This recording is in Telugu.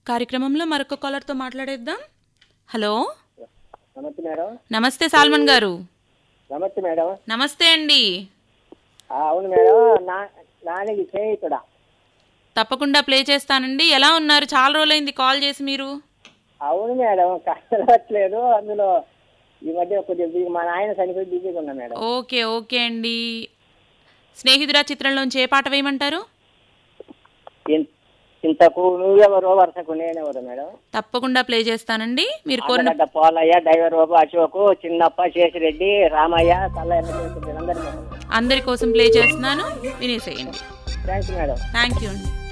కార్యక్రమంలో మరొక కాలర్తో మాట్లాడేద్దాం హలో నమస్తే మేడం నమస్తే సాల్మన్ గారు నమస్తే మేడం నమస్తే అండి ఆ, అవును మేడం నా నాన్నకి స్నేహితుడా తప్పకుండా ప్లే చేస్తానండి ఎలా ఉన్నారు చాలా రోజులైంది కాల్ చేసి మీరు అవును మేడం కలవట్లేదు అందులో ఈ మధ్య కొద్దిగా బిజీ- మా నాయన చనిపోయి బిజీగా ఉన్నా మేడం ఓకే ఓకే అండి స్నేహితుడా చిత్రంలోంచి ఏ పాట వేయమంటారు ఇన్- ఇంతకు నువ్వెవరో వరుసకు నేనెవరు మేడం తప్పకుండా ప్లే చేస్తానండి మీరు కోరిన ఆమగడ్డ పోలయ్య డ్రైవర్ బాబు అశోక్ చిన్నప్ప శేషిరెడ్డి రామయ్య తల్లయ్య అందరి అందరి కోసం ప్లే చేస్తున్నాను వినేసేయండి థ్యాంక్స్ మేడం థ్యాంక్ యూ అండి